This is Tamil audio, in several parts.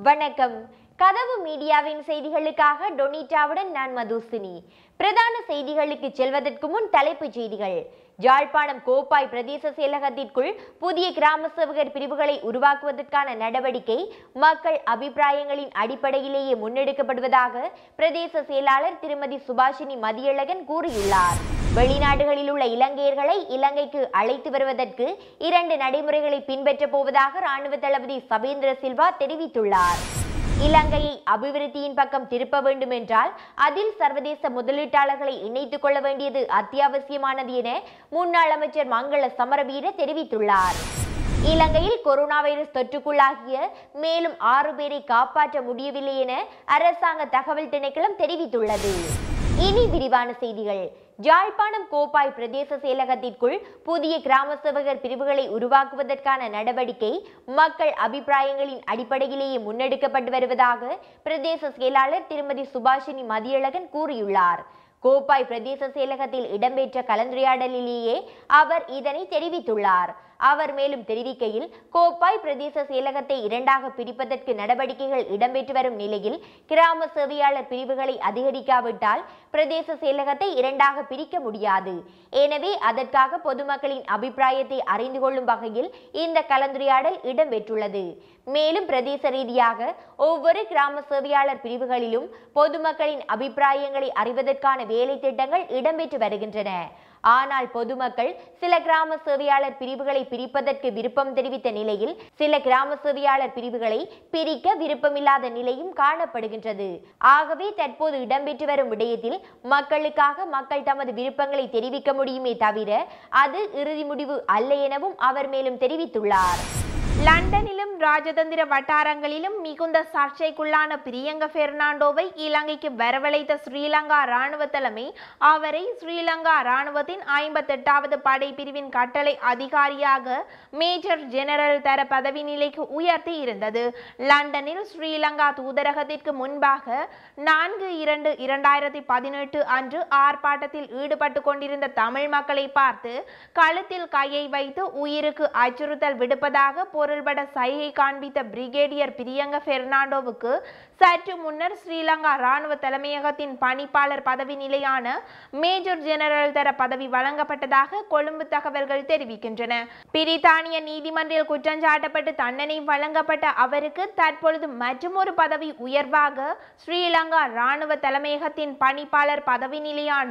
வணக்கம் கதவு மீடியாவின் செய்திகளுக்காக டொனிட்டாவுடன் நான் மதுசினி பிரதான செய்திகளுக்கு செல்வதற்கு முன் தலைப்புச் செய்திகள் யாழ்ப்பாணம் கோப்பாய் பிரதேச செயலகத்திற்குள் புதிய கிராம சேவகர் பிரிவுகளை உருவாக்குவதற்கான நடவடிக்கை மக்கள் அபிப்பிராயங்களின் அடிப்படையிலேயே முன்னெடுக்கப்படுவதாக பிரதேச செயலாளர் திருமதி சுபாஷினி மதியழகன் கூறியுள்ளார் வெளிநாடுகளில் உள்ள இலங்கையர்களை இலங்கைக்கு அழைத்து வருவதற்கு இரண்டு நடைமுறைகளை பின்பற்றப் போவதாக ராணுவ தளபதி சபேந்திர சில்வா தெரிவித்துள்ளார் இலங்கையை அபிவிருத்தியின் பக்கம் திருப்ப வேண்டும் என்றால் அதில் சர்வதேச முதலீட்டாளர்களை இணைத்துக் கொள்ள வேண்டியது அத்தியாவசியமானது என முன்னாள் அமைச்சர் மங்கள சமரவீர தெரிவித்துள்ளார் இலங்கையில் கொரோனா வைரஸ் தொற்றுக்குள்ளாகிய மேலும் ஆறு பேரை காப்பாற்ற முடியவில்லை என அரசாங்க தகவல் திணைக்களம் தெரிவித்துள்ளது இனி விரிவான செய்திகள் யாழ்ப்பாணம் கோப்பாய் பிரதேச செயலகத்திற்குள் புதிய கிராம சேவகர் பிரிவுகளை உருவாக்குவதற்கான நடவடிக்கை மக்கள் அபிப்பிராயங்களின் அடிப்படையிலேயே முன்னெடுக்கப்பட்டு வருவதாக பிரதேச செயலாளர் திருமதி சுபாஷினி மதியழகன் கூறியுள்ளார் கோப்பாய் பிரதேச செயலகத்தில் இடம்பெற்ற கலந்துரையாடலிலேயே அவர் இதனை தெரிவித்துள்ளார் அவர் மேலும் தெரிவிக்கையில் கோப்பாய் பிரதேச செயலகத்தை இரண்டாக பிரிப்பதற்கு நடவடிக்கைகள் இடம்பெற்று வரும் நிலையில் கிராம சேவையாளர் பிரிவுகளை அதிகரிக்காவிட்டால் பிரதேச செயலகத்தை இரண்டாக பிரிக்க முடியாது எனவே அதற்காக பொதுமக்களின் அபிப்பிராயத்தை அறிந்து கொள்ளும் வகையில் இந்த கலந்துரையாடல் இடம்பெற்றுள்ளது மேலும் பிரதேச ரீதியாக ஒவ்வொரு கிராம சேவையாளர் பிரிவுகளிலும் பொதுமக்களின் அபிப்பிராயங்களை அறிவதற்கான வேலை திட்டங்கள் இடம்பெற்று வருகின்றன ஆனால் பொதுமக்கள் சில கிராம சேவையாளர் பிரிவுகளை பிரிப்பதற்கு விருப்பம் தெரிவித்த நிலையில் சில கிராம சேவையாளர் பிரிவுகளை பிரிக்க விருப்பமில்லாத நிலையும் காணப்படுகின்றது ஆகவே தற்போது இடம்பெற்று வரும் விடயத்தில் மக்களுக்காக மக்கள் தமது விருப்பங்களை தெரிவிக்க முடியுமே தவிர அது இறுதி முடிவு அல்ல எனவும் அவர் மேலும் தெரிவித்துள்ளார் லண்டனிலும் ராஜதந்திர வட்டாரங்களிலும் மிகுந்த சர்ச்சைக்குள்ளான பிரியங்க பெர்னாண்டோவை இலங்கைக்கு வரவழைத்த ஸ்ரீலங்கா ராணுவ தலைமை அவரை ஸ்ரீலங்கா ராணுவத்தின் ஐம்பத்தெட்டாவது படை பிரிவின் கட்டளை அதிகாரியாக மேஜர் ஜெனரல் தர பதவி நிலைக்கு உயர்த்தி இருந்தது லண்டனில் ஸ்ரீலங்கா தூதரகத்திற்கு முன்பாக நான்கு இரண்டு இரண்டாயிரத்தி பதினெட்டு அன்று ஆர்ப்பாட்டத்தில் ஈடுபட்டு கொண்டிருந்த தமிழ் மக்களை பார்த்து கழுத்தில் கையை வைத்து உயிருக்கு அச்சுறுத்தல் விடுப்பதாக பொருள்பட சைகை காண்பித்த பிரிகேடியர் பிரியங்க பெர்னாண்டோவுக்கு சற்று முன்னர் ஸ்ரீலங்கா ராணுவ தலைமையகத்தின் பணிப்பாளர் பதவி நிலையான மேஜர் ஜெனரல் தர பதவி வழங்கப்பட்டதாக கொழும்பு தகவல்கள் தெரிவிக்கின்றன பிரித்தானிய நீதிமன்றில் குற்றஞ்சாட்டப்பட்டு தண்டனை வழங்கப்பட்ட அவருக்கு தற்பொழுது மற்றுமொரு பதவி உயர்வாக ஸ்ரீலங்கா ராணுவ தலைமையகத்தின் பணிப்பாளர் பதவி நிலையான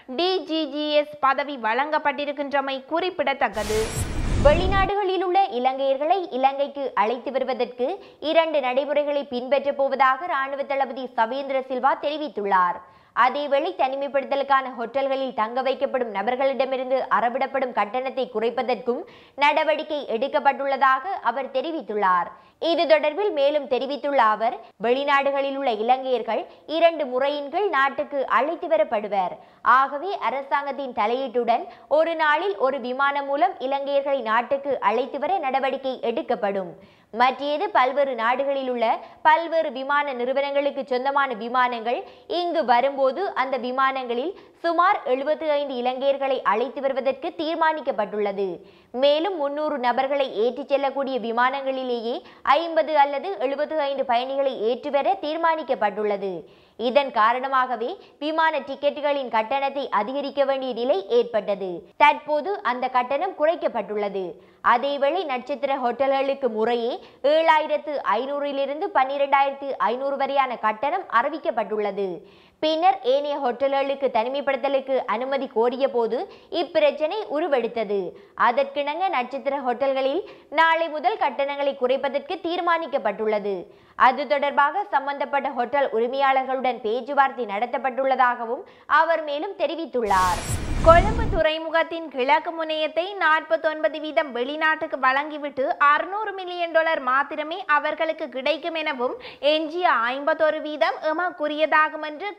டிஜிஜிஎஸ் பதவி வழங்கப்பட்டிருக்கின்றமை குறிப்பிடத்தக்கது வெளிநாடுகளில் உள்ள இலங்கையர்களை இலங்கைக்கு அழைத்து வருவதற்கு இரண்டு நடைமுறைகளை பின்பற்றப் போவதாக ராணுவ தளபதி சவேந்திர சில்வா தெரிவித்துள்ளார் அதேவேளை தனிமைப்படுத்தலுக்கான ஹோட்டல்களில் தங்க வைக்கப்படும் நபர்களிடமிருந்து அறவிடப்படும் கட்டணத்தை குறைப்பதற்கும் நடவடிக்கை எடுக்கப்பட்டுள்ளதாக அவர் தெரிவித்துள்ளார் இது தொடர்பில் மேலும் தெரிவித்துள்ள அவர் வெளிநாடுகளில் உள்ள இலங்கையர்கள் இரண்டு முறையின் கீழ் நாட்டுக்கு அழைத்து வரப்படுவர் ஆகவே அரசாங்கத்தின் தலையீட்டுடன் ஒரு நாளில் ஒரு விமானம் மூலம் இலங்கையர்களை நாட்டுக்கு அழைத்து வர நடவடிக்கை எடுக்கப்படும் மற்றது பல்வேறு நாடுகளில் உள்ள பல்வேறு விமான நிறுவனங்களுக்கு சொந்தமான விமானங்கள் இங்கு வரும்போது அந்த விமானங்களில் சுமார் எழுபத்தி ஐந்து இலங்கையர்களை அழைத்து வருவதற்கு தீர்மானிக்கப்பட்டுள்ளது மேலும் முன்னூறு நபர்களை ஏற்றிச் செல்லக்கூடிய விமானங்களிலேயே ஐம்பது அல்லது எழுபத்தி ஐந்து பயணிகளை ஏற்றி வர தீர்மானிக்கப்பட்டுள்ளது இதன் காரணமாகவே விமான டிக்கெட்டுகளின் கட்டணத்தை அதிகரிக்க வேண்டிய நிலை ஏற்பட்டது தற்போது அந்த கட்டணம் குறைக்கப்பட்டுள்ளது அதேவேளை நட்சத்திர ஹோட்டல்களுக்கு முறையே ஏழாயிரத்து ஐநூறிலிருந்து பன்னிரெண்டாயிரத்து ஐநூறு வரையான கட்டணம் அறிவிக்கப்பட்டுள்ளது பின்னர் ஏனைய ஹோட்டல்களுக்கு தனிமைப்படுத்தலுக்கு அனுமதி கோரிய போது இப்பிரச்சனை உருவெடுத்தது அதற்கிணங்க நட்சத்திர ஹோட்டல்களில் நாளை முதல் கட்டணங்களை குறைப்பதற்கு தீர்மானிக்கப்பட்டுள்ளது அது தொடர்பாக சம்பந்தப்பட்ட ஹோட்டல் உரிமையாளர்களுடன் பேச்சுவார்த்தை நடத்தப்பட்டுள்ளதாகவும் அவர் மேலும் தெரிவித்துள்ளார் கொழும்பு துறைமுகத்தின் கிழக்கு முனையத்தை நாற்பத்தொன்பது வீதம் வெளிநாட்டுக்கு வழங்கிவிட்டு அறுநூறு மில்லியன் டாலர் மாத்திரமே அவர்களுக்கு கிடைக்கும் எனவும் எஞ்சிய ஐம்பத்தொரு வீதம் எமக்குரியதாகும் என்று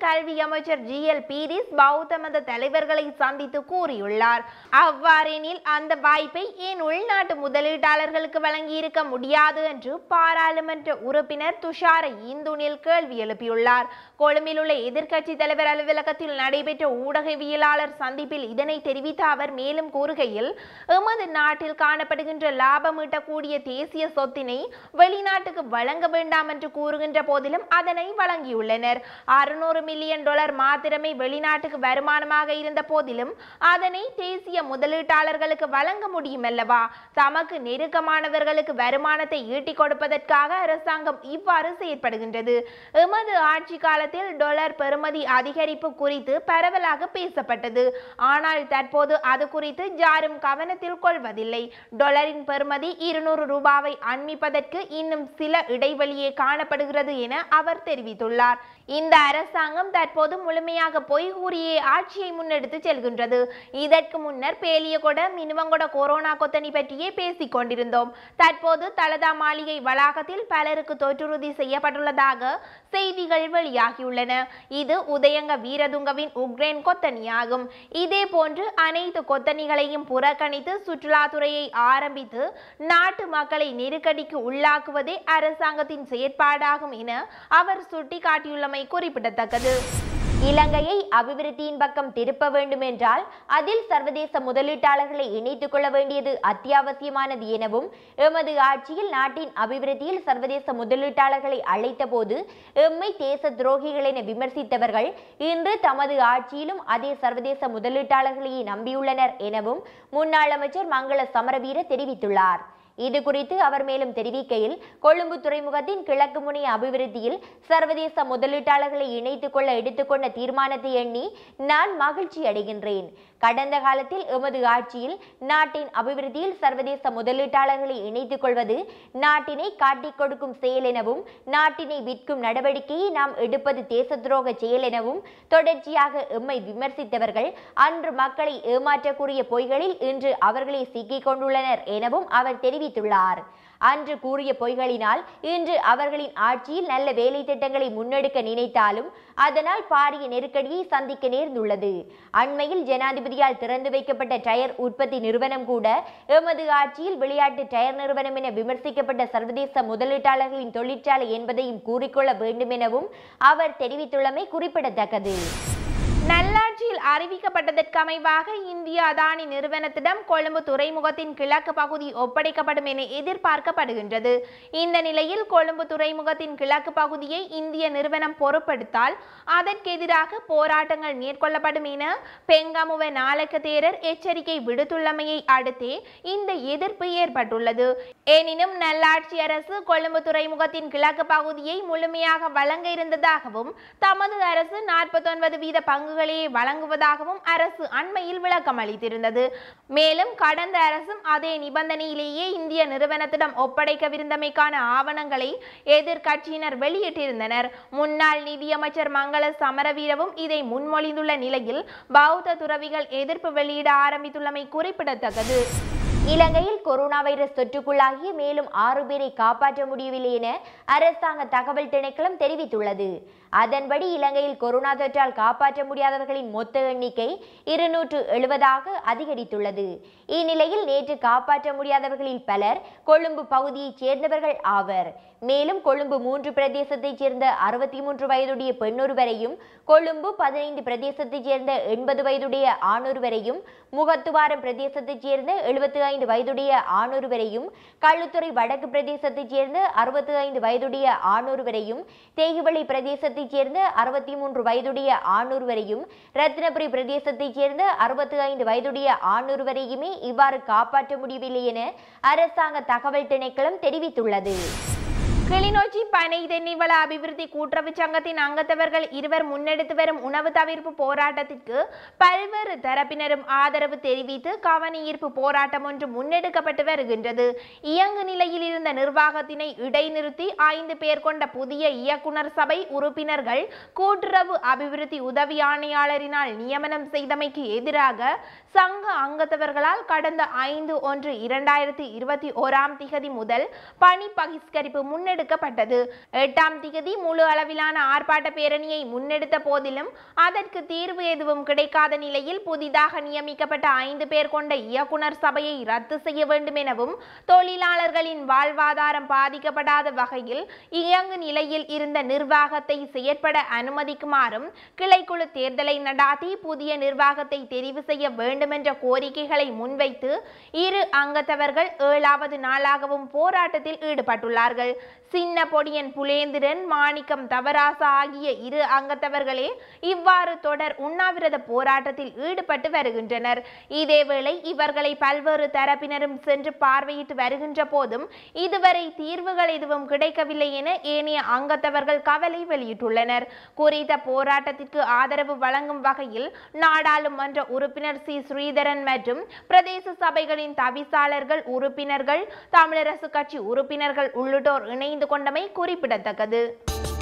கல்வி அமைச்சர் ஜி எல் பீரிஸ் பௌத்த மத தலைவர்களை சந்தித்து கூறியுள்ளார் அவ்வாறெனில் அந்த வாய்ப்பை ஏன் உள்நாட்டு முதலீட்டாளர்களுக்கு வழங்கியிருக்க முடியாது என்று பாராளுமன்ற உறுப்பினர் துஷார இந்துனில் கேள்வி எழுப்பியுள்ளார் கொழும்பில் உள்ள எதிர்க்கட்சி தலைவர் அலுவலகத்தில் நடைபெற்ற ஊடகவியலாளர் சந்திப்பில் இதனை தெரிவித்த அவர் மேலும் கூறுகையில் எமது நாட்டில் காணப்படுகின்ற லாபம் ஈட்டக்கூடிய தேசிய சொத்தினை வெளிநாட்டுக்கு வழங்க வேண்டாம் என்று கூறுகின்ற போதிலும் அதனை வழங்கியுள்ளனர் அறுநூறு மில்லியன் டாலர் மாத்திரமே வெளிநாட்டுக்கு வருமானமாக இருந்த போதிலும் அதனை தேசிய முதலீட்டாளர்களுக்கு வழங்க முடியும் அல்லவா தமக்கு நெருக்கமானவர்களுக்கு வருமானத்தை ஈட்டிக் கொடுப்பதற்காக அரசாங்கம் இவ்வாறு செயற்படுகின்றது எமது ஆட்சி காலத்தில் டாலர் பெறுமதி அதிகரிப்பு குறித்து பரவலாக பேசப்பட்டது ஆனால் தற்போது அது குறித்து யாரும் கவனத்தில் கொள்வதில்லை டாலரின் பெறுமதி இருநூறு ரூபாவை அண்மிப்பதற்கு இன்னும் சில இடைவெளியே காணப்படுகிறது என அவர் தெரிவித்துள்ளார் இந்த அரசாங்கம் தற்போது முழுமையாக பொய் கூறியே ஆட்சியை முன்னெடுத்து செல்கின்றது இதற்கு முன்னர் பேலியகொட மினுவங்கொட கொரோனா கொத்தனி பற்றியே பேசிக் கொண்டிருந்தோம் தற்போது தலதா மாளிகை வளாகத்தில் பலருக்கு தொற்றுறுதி செய்யப்பட்டுள்ளதாக செய்திகள் வெளியாகியுள்ளன இது உதயங்க வீரதுங்கவின் உக்ரைன் கொத்தனியாகும் இதே போன்று அனைத்து கொத்தனிகளையும் புறக்கணித்து சுற்றுலாத்துறையை ஆரம்பித்து நாட்டு மக்களை நெருக்கடிக்கு உள்ளாக்குவதே அரசாங்கத்தின் செயற்பாடாகும் என அவர் சுட்டிக்காட்டியுள்ளமை குறிப்பிடத்தக்கது இலங்கையை அபிவிருத்தியின் பக்கம் திருப்ப வேண்டும் என்றால் அதில் சர்வதேச முதலீட்டாளர்களை இணைத்துக் கொள்ள வேண்டியது அத்தியாவசியமானது எனவும் எமது ஆட்சியில் நாட்டின் அபிவிருத்தியில் சர்வதேச முதலீட்டாளர்களை அழைத்த போது எம்மை தேச துரோகிகள் என விமர்சித்தவர்கள் இன்று தமது ஆட்சியிலும் அதே சர்வதேச முதலீட்டாளர்களையே நம்பியுள்ளனர் எனவும் முன்னாள் அமைச்சர் மங்கள சமரவீர தெரிவித்துள்ளார் இது குறித்து அவர் மேலும் தெரிவிக்கையில் கொழும்பு துறைமுகத்தின் கிழக்கு முனைய அபிவிருத்தியில் சர்வதேச முதலீட்டாளர்களை இணைத்துக் கொள்ள எடுத்துக்கொண்ட தீர்மானத்தை எண்ணி நான் மகிழ்ச்சி அடைகின்றேன் கடந்த காலத்தில் எமது ஆட்சியில் நாட்டின் அபிவிருத்தியில் சர்வதேச முதலீட்டாளர்களை இணைத்துக் கொள்வது நாட்டினை காட்டிக் கொடுக்கும் செயல் எனவும் நாட்டினை விற்கும் நடவடிக்கையை நாம் எடுப்பது தேச துரோக செயல் எனவும் தொடர்ச்சியாக எம்மை விமர்சித்தவர்கள் அன்று மக்களை ஏமாற்றக்கூடிய பொய்களில் இன்று அவர்களே சிக்கிக் கொண்டுள்ளனர் எனவும் அவர் தெரிவித்துள்ளார் அன்று கூறிய பொய்களினால் இன்று அவர்களின் ஆட்சியில் நல்ல வேலை திட்டங்களை முன்னெடுக்க நினைத்தாலும் அதனால் பாரிய நெருக்கடியை சந்திக்க நேர்ந்துள்ளது அண்மையில் ஜனாதிபதியால் திறந்து வைக்கப்பட்ட டயர் உற்பத்தி நிறுவனம் கூட எமது ஆட்சியில் விளையாட்டு டயர் நிறுவனம் என விமர்சிக்கப்பட்ட சர்வதேச முதலீட்டாளர்களின் தொழிற்சாலை என்பதையும் கூறிக்கொள்ள வேண்டும் எனவும் அவர் தெரிவித்துள்ளமை குறிப்பிடத்தக்கது நல்லாட்சியில் அறிவிக்கப்பட்டதற்கு அமைவாக இந்திய அதானி நிறுவனத்திடம் கொழும்பு துறைமுகத்தின் கிழக்கு பகுதி ஒப்படைக்கப்படும் என எதிர்பார்க்கப்படுகின்றது இந்த நிலையில் கொழும்பு துறைமுகத்தின் கிழக்கு பகுதியை இந்திய நிறுவனம் பொறுப்பெடுத்தால் அதற்கு எதிராக போராட்டங்கள் மேற்கொள்ளப்படும் என பெங்காமுவ நாளக்க தேரர் எச்சரிக்கை விடுத்துள்ளமையை அடுத்தே இந்த எதிர்ப்பு ஏற்பட்டுள்ளது எனினும் நல்லாட்சி அரசு கொழும்பு துறைமுகத்தின் கிழக்கு பகுதியை முழுமையாக வழங்க இருந்ததாகவும் தமது அரசு நாற்பத்தொன்பது வீத பங்குகளையே வழங்குவதாகவும் அரசு அண்மையில் விளக்கம் அளித்திருந்தது மேலும் கடந்த அரசும் அதே நிபந்தனையிலேயே இந்திய நிறுவனத்திடம் ஒப்படைக்கவிருந்தமைக்கான ஆவணங்களை எதிர்க்கட்சியினர் வெளியிட்டிருந்தனர் முன்னாள் நிதியமைச்சர் மங்கள சமரவீரவும் இதை முன்மொழிந்துள்ள நிலையில் பௌத்த துறவிகள் எதிர்ப்பு வெளியிட ஆரம்பித்துள்ளமை குறிப்பிடத்தக்கது இலங்கையில் கொரோனா வைரஸ் தொற்றுக்குள்ளாகிய மேலும் ஆறு பேரை காப்பாற்ற முடியவில்லை என அரசாங்க தகவல் திணைக்களம் தெரிவித்துள்ளது அதன்படி இலங்கையில் கொரோனா தொற்றால் காப்பாற்ற முடியாதவர்களின் மொத்த எண்ணிக்கை இருநூற்று எழுபதாக அதிகரித்துள்ளது இந்நிலையில் நேற்று காப்பாற்ற முடியாதவர்களில் பலர் கொழும்பு பகுதியைச் சேர்ந்தவர்கள் ஆவர் மேலும் கொழும்பு மூன்று பிரதேசத்தைச் சேர்ந்த அறுபத்தி மூன்று வயதுடைய பெண்ணொருவரையும் கொழும்பு பதினைந்து பிரதேசத்தைச் சேர்ந்த எண்பது வயதுடைய ஆணொருவரையும் முகத்துவாரம் பிரதேசத்தைச் சேர்ந்த எழுபத்தி ஐந்து வயதுடைய ஆணொருவரையும் களுத்துறை வடக்கு பிரதேசத்தைச் சேர்ந்த அறுபத்தி ஐந்து வயதுடைய ஆணொருவரையும் தேகுவளி பிரதேசத்தைச் சேர்ந்த அறுபத்தி மூன்று வயதுடைய ஆணொருவரையும் ரத்னபுரி பிரதேசத்தைச் சேர்ந்த அறுபத்தி ஐந்து வயதுடைய ஆணொருவரையுமே இவ்வாறு காப்பாற்ற முடியவில்லை என அரசாங்க தகவல் திணைக்களம் தெரிவித்துள்ளது கிளிநொச்சி பனை தென்னிவள அபிவிருத்தி கூட்டுறவு சங்கத்தின் அங்கத்தவர்கள் இருவர் முன்னெடுத்து வரும் உணவு தவிர்ப்பு போராட்டத்திற்கு பல்வேறு தரப்பினரும் ஆதரவு தெரிவித்து கவன ஈர்ப்பு போராட்டம் ஒன்று முன்னெடுக்கப்பட்டு வருகின்றது இயங்கு நிலையில் இருந்த நிர்வாகத்தினை இடைநிறுத்தி ஐந்து பேர் கொண்ட புதிய இயக்குனர் சபை உறுப்பினர்கள் கூட்டுறவு அபிவிருத்தி உதவி ஆணையாளரினால் நியமனம் செய்தமைக்கு எதிராக சங்க அங்கத்தவர்களால் கடந்த ஐந்து ஒன்று இரண்டாயிரத்தி இருபத்தி ஓராம் திகதி முதல் பணி பகிஷ்கரிப்பு முன்னெடு முன்னெடுக்கப்பட்டது எட்டாம் திகதி முழு அளவிலான ஆர்ப்பாட்ட பேரணியை முன்னெடுத்த போதிலும் அதற்கு தீர்வு எதுவும் கிடைக்காத நிலையில் புதிதாக நியமிக்கப்பட்ட ஐந்து பேர் கொண்ட இயக்குனர் சபையை ரத்து செய்ய வேண்டும் எனவும் தொழிலாளர்களின் வாழ்வாதாரம் பாதிக்கப்படாத வகையில் இயங்கு நிலையில் இருந்த நிர்வாகத்தை செயற்பட அனுமதிக்குமாறும் கிளைக்குழு தேர்தலை நடாத்தி புதிய நிர்வாகத்தை தெரிவு செய்ய வேண்டும் என்ற கோரிக்கைகளை முன்வைத்து இரு அங்கத்தவர்கள் ஏழாவது நாளாகவும் போராட்டத்தில் ஈடுபட்டுள்ளார்கள் சின்ன பொடியன் புலேந்திரன் மாணிக்கம் தவராசா ஆகிய இரு அங்கத்தவர்களே இவ்வாறு தொடர் உண்ணாவிரத போராட்டத்தில் ஈடுபட்டு வருகின்றனர் இதேவேளை இவர்களை பல்வேறு தரப்பினரும் சென்று பார்வையிட்டு வருகின்ற போதும் இதுவரை தீர்வுகள் எதுவும் கிடைக்கவில்லை என ஏனைய அங்கத்தவர்கள் கவலை வெளியிட்டுள்ளனர் குறித்த போராட்டத்திற்கு ஆதரவு வழங்கும் வகையில் நாடாளுமன்ற உறுப்பினர் சி ஸ்ரீதரன் மற்றும் பிரதேச சபைகளின் தவிசாளர்கள் உறுப்பினர்கள் தமிழரசு கட்சி உறுப்பினர்கள் உள்ளிட்டோர் இணைந்து கொண்டமை குறிப்பிடத்தக்கது